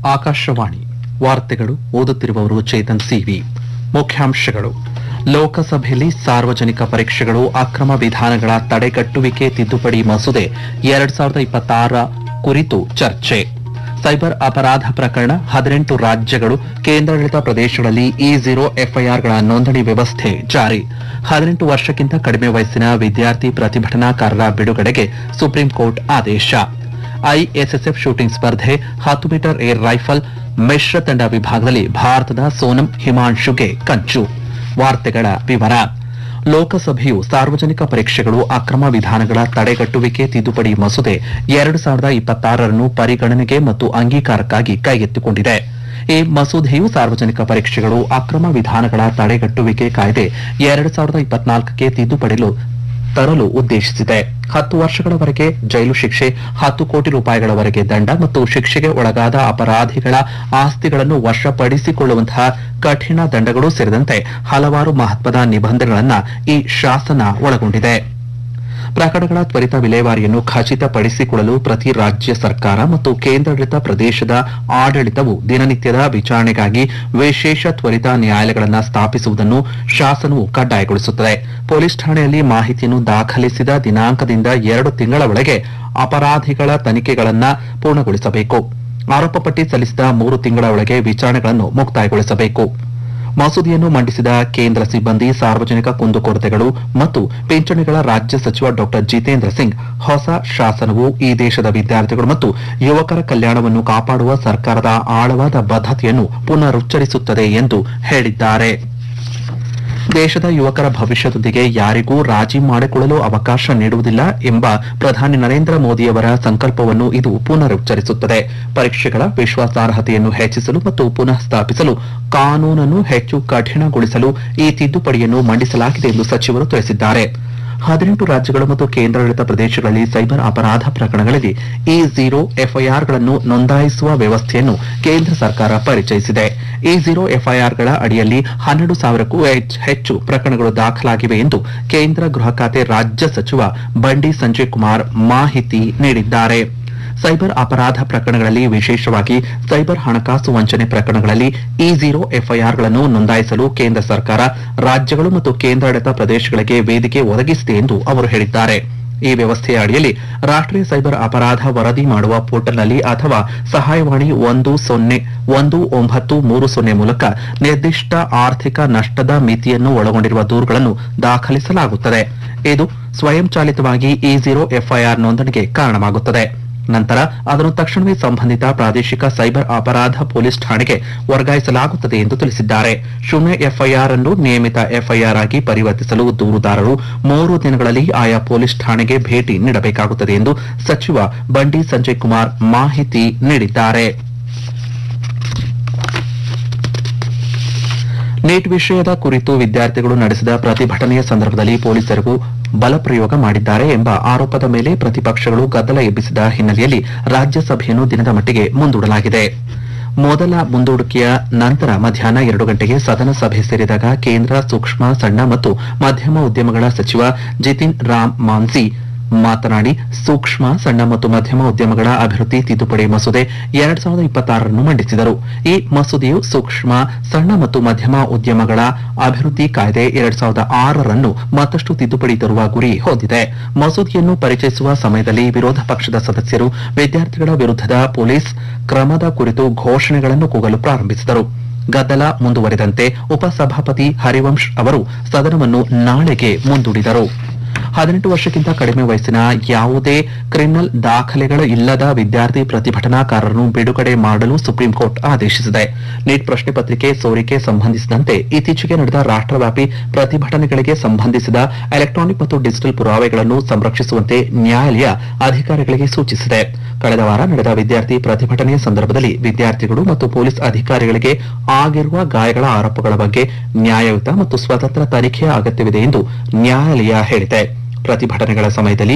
ಆಕಾಶವಾಣಿ ವಾರ್ತೆಗಳು ಓದುತ್ತಿರುವವರು ಚೇತನ್ ಸಿವಿ ಮುಖ್ಯಾಂಶಗಳು ಲೋಕಸಭೆಯಲ್ಲಿ ಸಾರ್ವಜನಿಕ ಪರೀಕ್ಷೆಗಳು ಅಕ್ರಮ ವಿಧಾನಗಳ ತಡೆಗಟ್ಟುವಿಕೆ ತಿದ್ದುಪಡಿ ಮಸೂದೆ ಎರಡ್ ಸಾವಿರದ ಇಪ್ಪತ್ತಾರ ಕುರಿತು ಚರ್ಚೆ ಸೈಬರ್ ಅಪರಾಧ ಪ್ರಕರಣ ಹದಿನೆಂಟು ರಾಜ್ಯಗಳು ಕೇಂದ್ರಾಡಳಿತ ಪ್ರದೇಶಗಳಲ್ಲಿ ಇ ಝೀರೋ ಎಫ್ಐಆರ್ಗಳ ನೋಂದಣಿ ವ್ಯವಸ್ಥೆ ಜಾರಿ ಹದಿನೆಂಟು ವರ್ಷಕ್ಕಿಂತ ಕಡಿಮೆ ವಯಸ್ಸಿನ ವಿದ್ಯಾರ್ಥಿ ಪ್ರತಿಭಟನಾಕಾರರ ಬಿಡುಗಡೆಗೆ ಸುಪ್ರೀಂ ಕೋರ್ಟ್ ಆದೇಶ ಐಎಸ್ಎಸ್ಎಫ್ ಶೂಟಿಂಗ್ ಸ್ಪರ್ಧೆ ಹತ್ತು ಮೀಟರ್ ಏರ್ ರೈಫಲ್ ಮಿಶ್ರ ತಂಡ ವಿಭಾಗದಲ್ಲಿ ಭಾರತದ ಸೋನಂ ಹಿಮಾಂಶುಗೆ ಕಂಚು ವಾರ್ತೆಗಳ ವಿವರ ಲೋಕಸಭೆಯು ಸಾರ್ವಜನಿಕ ಪರೀಕ್ಷೆಗಳು ಅಕ್ರಮ ವಿಧಾನಗಳ ತಡೆಗಟ್ಟುವಿಕೆ ತಿದ್ದುಪಡಿ ಮಸೂದೆ ಎರಡು ಸಾವಿರದ ಇಪ್ಪತ್ತಾರರನ್ನು ಪರಿಗಣನೆಗೆ ಮತ್ತು ಅಂಗೀಕಾರಕ್ಕಾಗಿ ಕೈಗೆತ್ತಿಕೊಂಡಿದೆ ಈ ಮಸೂದೆಯು ಸಾರ್ವಜನಿಕ ಪರೀಕ್ಷೆಗಳು ಅಕ್ರಮ ವಿಧಾನಗಳ ತಡೆಗಟ್ಟುವಿಕೆ ಕಾಯ್ದೆ ಎರಡು ಸಾವಿರದ ಇಪ್ಪತ್ನಾಲ್ಕಕ್ಕೆ ತಿದ್ದುಪಡಿಲು ತರಲು ಉದ್ದೇಶಿಸಿದೆ ಹತ್ತು ವರ್ಷಗಳವರೆಗೆ ಜೈಲು ಶಿಕ್ಷೆ ಹತ್ತು ಕೋಟಿ ರೂಪಾಯಿಗಳವರೆಗೆ ದಂಡ ಮತ್ತು ಶಿಕ್ಷೆಗೆ ಒಳಗಾದ ಅಪರಾಧಿಗಳ ಆಸ್ತಿಗಳನ್ನು ವಶಪಡಿಸಿಕೊಳ್ಳುವಂತಹ ಕಠಿಣ ದಂಡಗಳು ಸೇರಿದಂತೆ ಹಲವಾರು ಮಹತ್ವದ ನಿಬಂಧನೆಗಳನ್ನ ಈ ಶಾಸನ ಒಳಗೊಂಡಿದೆ ಪ್ರಕರಣಗಳ ತ್ವರಿತ ವಿಲೇವಾರಿಯನ್ನು ಖಚಿತಪಡಿಸಿಕೊಳ್ಳಲು ಪ್ರತಿ ರಾಜ್ಯ ಸರ್ಕಾರ ಮತ್ತು ಕೇಂದ್ರಾಡಳಿತ ಪ್ರದೇಶದ ಆಡಳಿತವು ದಿನನಿತ್ಯದ ವಿಚಾರಣೆಗಾಗಿ ವಿಶೇಷ ತ್ವರಿತ ನ್ಯಾಯಾಲಯಗಳನ್ನು ಸ್ಥಾಪಿಸುವುದನ್ನು ಶಾಸನವು ಕಡ್ಡಾಯಗೊಳಿಸುತ್ತದೆ ಪೊಲೀಸ್ ಠಾಣೆಯಲ್ಲಿ ಮಾಹಿತಿಯನ್ನು ದಾಖಲಿಸಿದ ದಿನಾಂಕದಿಂದ ಎರಡು ತಿಂಗಳ ಒಳಗೆ ಅಪರಾಧಿಗಳ ತನಿಖೆಗಳನ್ನು ಪೂರ್ಣಗೊಳಿಸಬೇಕು ಆರೋಪ ಪಟ್ಟಿ ಸಲ್ಲಿಸಿದ ಮೂರು ತಿಂಗಳ ಒಳಗೆ ವಿಚಾರಣೆಗಳನ್ನು ಮುಕ್ತಾಯಗೊಳಿಸಬೇಕು ಮಸೂದೆಯನ್ನು ಮಂಡಿಸಿದ ಕೇಂದ್ರ ಸಿಬ್ಬಂದಿ ಸಾರ್ವಜನಿಕ ಕುಂದುಕೊರತೆಗಳು ಮತ್ತು ಪಿಂಚಣಿಗಳ ರಾಜ್ಯ ಸಚಿವ ಡಾ ಜಿತೇಂದ್ರ ಸಿಂಗ್ ಹೊಸ ಶಾಸನವು ಈ ದೇಶದ ವಿದ್ಯಾರ್ಥಿಗಳು ಮತ್ತು ಯುವಕರ ಕಲ್ಯಾಣವನ್ನು ಕಾಪಾಡುವ ಸರ್ಕಾರದ ಆಳವಾದ ಬದ್ಧತೆಯನ್ನು ಪುನರುಚ್ಚರಿಸುತ್ತದೆ ಎಂದು ಹೇಳಿದ್ದಾರೆ ದೇಶದ ಯುವಕರ ಭವಿಷ್ಯದೊಂದಿಗೆ ಯಾರಿಗೂ ರಾಜಿ ಮಾಡಿಕೊಳ್ಳಲು ಅವಕಾಶ ನೀಡುವುದಿಲ್ಲ ಎಂಬ ಪ್ರಧಾನಿ ನರೇಂದ್ರ ಮೋದಿಯವರ ಸಂಕಲ್ಪವನ್ನು ಇದು ಪುನರುಚ್ಚರಿಸುತ್ತದೆ ಪರೀಕ್ಷೆಗಳ ವಿಶ್ವಾಸಾರ್ಹತೆಯನ್ನು ಹೆಚ್ಚಿಸಲು ಮತ್ತು ಪುನಃ ಸ್ಥಾಪಿಸಲು ಕಾನೂನನ್ನು ಹೆಚ್ಚು ಕಠಿಣಗೊಳಿಸಲು ಈ ತಿದ್ದುಪಡಿಯನ್ನು ಮಂಡಿಸಲಾಗಿದೆ ಎಂದು ಸಚಿವರು ತಿಳಿಸಿದ್ದಾರೆ ಹದಿನೆಂಟು ರಾಜ್ಯಗಳು ಮತ್ತು ಕೇಂದ್ರಾಡಳಿತ ಪ್ರದೇಶಗಳಲ್ಲಿ ಸೈಬರ್ ಅಪರಾಧ ಪ್ರಕರಣಗಳಲ್ಲಿ ಇ ಝೀರೋ ಎಫ್ಐಆರ್ಗಳನ್ನು ನೋಂದಾಯಿಸುವ ವ್ಯವಸ್ಥೆಯನ್ನು ಕೇಂದ್ರ ಸರ್ಕಾರ ಪರಿಚಯಿಸಿದೆ ಇ ಝೀರೋ ಎಫ್ಐಆರ್ಗಳ ಅಡಿಯಲ್ಲಿ ಹನ್ನೆರಡು ಸಾವಿರಕ್ಕೂ ಹೆಚ್- ಹೆಚ್ಚು ಪ್ರಕರಣಗಳು ದಾಖಲಾಗಿವೆ ಎಂದು ಕೇಂದ್ರ ಗೃಹ ಖಾತೆ ರಾಜ್ಯ ಸಚಿವ ಬಂಡಿ ಸಂಜಯ್ ಕುಮಾರ್ ಮಾಹಿತಿ ನೀಡಿದ್ದಾರೆ ಸೈಬರ್ ಅಪರಾಧ ಪ್ರಕರಣಗಳಲ್ಲಿ ವಿಶೇಷವಾಗಿ ಸೈಬರ್ ಹಣಕಾಸು ವಂಚನೆ ಪ್ರಕರಣಗಳಲ್ಲಿ ಇ ಝೀರೋ ಎಫ್ಐಆರ್ಗಳನ್ನು ನೋಂದಾಯಿಸಲು ಕೇಂದ್ರ ಸರ್ಕಾರ ರಾಜ್ಯಗಳು ಮತ್ತು ಕೇಂದ್ರಾಡಳಿತ ಪ್ರದೇಶಗಳಿಗೆ ವೇದಿಕೆ ಒದಗಿಸಿದೆ ಎಂದು ಅವರು ಹೇಳಿದ್ದಾರೆ ಈ ವ್ಯವಸ್ಥೆಯ ಅಡಿಯಲ್ಲಿ ರಾಷ್ಟ್ರೀಯ ಸೈಬರ್ ಅಪರಾಧ ವರದಿ ಮಾಡುವ ಪೋರ್ಟಲ್ನಲ್ಲಿ ಅಥವಾ ಸಹಾಯವಾಣಿ ಒಂದು ಸೊನ್ನೆ ಒಂದು ಒಂಬತ್ತು ಮೂರು ಸೊನ್ನೆ ಮೂಲಕ ನಿರ್ದಿಷ್ಟ ಆರ್ಥಿಕ ನಷ್ಟದ ಮಿತಿಯನ್ನು ಒಳಗೊಂಡಿರುವ ದೂರುಗಳನ್ನು ದಾಖಲಿಸಲಾಗುತ್ತದೆ ಇದು ಸ್ವಯಂಚಾಲಿತವಾಗಿ ಇ ಝೀರೋ ಎಫ್ಐಆರ್ ನೋಂದಣಿಗೆ ಕಾರಣವಾಗುತ್ತದೆ ನಂತರ ಅದನ್ನು ತಕ್ಷಣವೇ ಸಂಬಂಧಿತ ಪ್ರಾದೇಶಿಕ ಸೈಬರ್ ಅಪರಾಧ ಪೊಲೀಸ್ ಠಾಣೆಗೆ ವರ್ಗಾಯಿಸಲಾಗುತ್ತದೆ ಎಂದು ತಿಳಿಸಿದ್ದಾರೆ ಶೂನ್ಯ ಎಫ್ಐಆರ್ ಅನ್ನು ನಿಯಮಿತ ಎಫ್ಐಆರ್ ಆಗಿ ಪರಿವರ್ತಿಸಲು ದೂರುದಾರರು ಮೂರು ದಿನಗಳಲ್ಲಿ ಆಯಾ ಪೊಲೀಸ್ ಠಾಣೆಗೆ ಭೇಟಿ ನೀಡಬೇಕಾಗುತ್ತದೆ ಎಂದು ಸಚಿವ ಬಂಡಿ ಸಂಜಯ್ ಕುಮಾರ್ ಮಾಹಿತಿ ನೀಡಿದ್ದಾರೆ ನೀಟ್ ವಿಷಯದ ಕುರಿತು ವಿದ್ಯಾರ್ಥಿಗಳು ನಡೆಸಿದ ಪ್ರತಿಭಟನೆಯ ಸಂದರ್ಭದಲ್ಲಿ ಪೊಲೀಸರಿಗೂ ಬಲಪ್ರಯೋಗ ಮಾಡಿದ್ದಾರೆ ಎಂಬ ಆರೋಪದ ಮೇಲೆ ಪ್ರತಿಪಕ್ಷಗಳು ಗದ್ದಲ ಎಬ್ಬಿಸಿದ ಹಿನ್ನೆಲೆಯಲ್ಲಿ ರಾಜ್ಯಸಭೆಯನ್ನು ದಿನದ ಮಟ್ಟಿಗೆ ಮುಂದೂಡಲಾಗಿದೆ ಮೊದಲ ಮುಂದೂಡಿಕೆಯ ನಂತರ ಮಧ್ಯಾಹ್ನ ಎರಡು ಗಂಟೆಗೆ ಸದನ ಸಭೆ ಸೇರಿದಾಗ ಕೇಂದ್ರ ಸೂಕ್ಷ್ಮ ಸಣ್ಣ ಮತ್ತು ಮಧ್ಯಮ ಉದ್ಯಮಗಳ ಸಚಿವ ಜಿತಿನ್ ರಾಮ್ ಮಾನ್ಸಿ ಮಾತನಾಡಿ ಸೂಕ್ಷ್ಮ ಸಣ್ಣ ಮತ್ತು ಮಧ್ಯಮ ಉದ್ಯಮಗಳ ಅಭಿವೃದ್ಧಿ ತಿದ್ದುಪಡಿ ಮಸೂದೆ ಎರಡ್ ಸಾವಿರದ ಇಪ್ಪತ್ತಾರನ್ನು ಮಂಡಿಸಿದರು ಈ ಮಸೂದೆಯು ಸೂಕ್ಷ್ಮ ಸಣ್ಣ ಮತ್ತು ಮಧ್ಯಮ ಉದ್ಯಮಗಳ ಅಭಿವೃದ್ಧಿ ಕಾಯ್ದೆ ಎರಡ್ ಸಾವಿರದ ಆರರನ್ನು ಮತ್ತಷ್ಟು ತಿದ್ದುಪಡಿ ತರುವ ಗುರಿ ಹೊಂದಿದೆ ಮಸೂದೆಯನ್ನು ಪರಿಚಯಿಸುವ ಸಮಯದಲ್ಲಿ ವಿರೋಧ ಪಕ್ಷದ ಸದಸ್ಯರು ವಿದ್ಯಾರ್ಥಿಗಳ ವಿರುದ್ಧದ ಪೊಲೀಸ್ ಕ್ರಮದ ಕುರಿತು ಘೋಷಣೆಗಳನ್ನು ಕೂಗಲು ಪ್ರಾರಂಭಿಸಿದರು ಗದ್ದಲ ಮುಂದುವರಿದಂತೆ ಉಪಸಭಾಪತಿ ಹರಿವಂಶ್ ಅವರು ಸದನವನ್ನು ನಾಳೆಗೆ ಮುಂದೂಡಿದರು ಹದಿನೆಂಟು ವರ್ಷಕ್ಕಿಂತ ಕಡಿಮೆ ವಯಸ್ಸಿನ ಯಾವುದೇ ಕ್ರಿಮಿನಲ್ ದಾಖಲೆಗಳು ಇಲ್ಲದ ವಿದ್ಯಾರ್ಥಿ ಪ್ರತಿಭಟನಾಕಾರರನ್ನು ಬಿಡುಗಡೆ ಮಾಡಲು ಸುಪ್ರೀಂ ಕೋರ್ಟ್ ಆದೇಶಿಸಿದೆ ನೀಟ್ ಪ್ರಶ್ನೆ ಪತ್ರಿಕೆ ಸೋರಿಕೆ ಸಂಬಂಧಿಸಿದಂತೆ ಇತ್ತೀಚೆಗೆ ನಡೆದ ರಾಷ್ಟ್ರವ್ಯಾಪಿ ಪ್ರತಿಭಟನೆಗಳಿಗೆ ಸಂಬಂಧಿಸಿದ ಎಲೆಕ್ಟ್ರಾನಿಕ್ ಮತ್ತು ಡಿಜಿಟಲ್ ಪುರಾವೆಗಳನ್ನು ಸಂರಕ್ಷಿಸುವಂತೆ ನ್ಯಾಯಾಲಯ ಅಧಿಕಾರಿಗಳಿಗೆ ಸೂಚಿಸಿದೆ ಕಳೆದ ವಾರ ನಡೆದ ವಿದ್ಯಾರ್ಥಿ ಪ್ರತಿಭಟನೆಯ ಸಂದರ್ಭದಲ್ಲಿ ವಿದ್ಯಾರ್ಥಿಗಳು ಮತ್ತು ಪೊಲೀಸ್ ಅಧಿಕಾರಿಗಳಿಗೆ ಆಗಿರುವ ಗಾಯಗಳ ಆರೋಪಗಳ ಬಗ್ಗೆ ನ್ಯಾಯಯುತ ಮತ್ತು ಸ್ವತಂತ್ರ ತನಿಖೆಯ ಅಗತ್ಯವಿದೆ ಎಂದು ನ್ಯಾಯಾಲಯ ಹೇಳಿದೆ ಪ್ರತಿಭಟನೆಗಳ ಸಮಯದಲ್ಲಿ